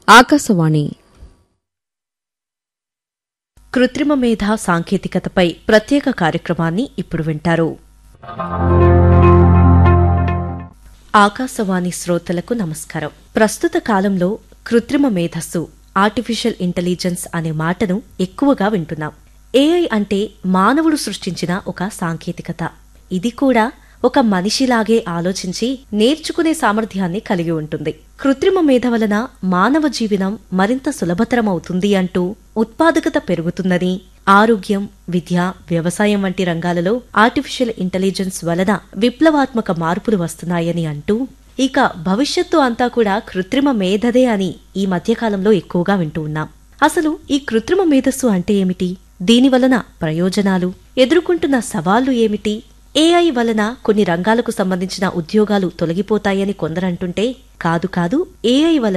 ఆకాశవాణి కృత్రిమ మేధ సాంకేతికతపై ప్రత్యేక కార్యక్రమాన్ని ఇప్పుడు వింటారు ఆకాశవాణి శ్రోతలకు నమస్కారం ప్రస్తుత కాలంలో కృత్రిమ మేధస్సు ఆర్టిఫిషియల్ ఇంటెలిజెన్స్ అనే మాటను ఎక్కువగా వింటున్నాం ఏఐ అంటే మానవుడు సృష్టించిన ఒక సాంకేతికత ఇది కూడా ఒక మనిషిలాగే ఆలోచించి నేర్చుకునే సామర్థ్యాన్ని కలిగి ఉంటుంది కృత్రిమ మేధ వలన మానవ జీవనం మరింత సులభతరమవుతుంది అంటూ ఉత్పాదకత పెరుగుతుందని ఆరోగ్యం విద్య వ్యవసాయం వంటి రంగాలలో ఆర్టిఫిషియల్ ఇంటెలిజెన్స్ వలన విప్లవాత్మక మార్పులు వస్తున్నాయని అంటూ ఇక భవిష్యత్తు అంతా కూడా కృత్రిమ మేధదే అని ఈ మధ్యకాలంలో ఎక్కువగా వింటూ ఉన్నాం అసలు ఈ కృత్రిమ మేధస్సు అంటే ఏమిటి దీని వలన ప్రయోజనాలు ఎదుర్కొంటున్న సవాళ్లు ఏమిటి ఏఐ వలన కొన్ని రంగాలకు సంబంధించిన ఉద్యోగాలు తొలగిపోతాయని కొందరంటుంటే కాదు కాదు ఏఐ వలన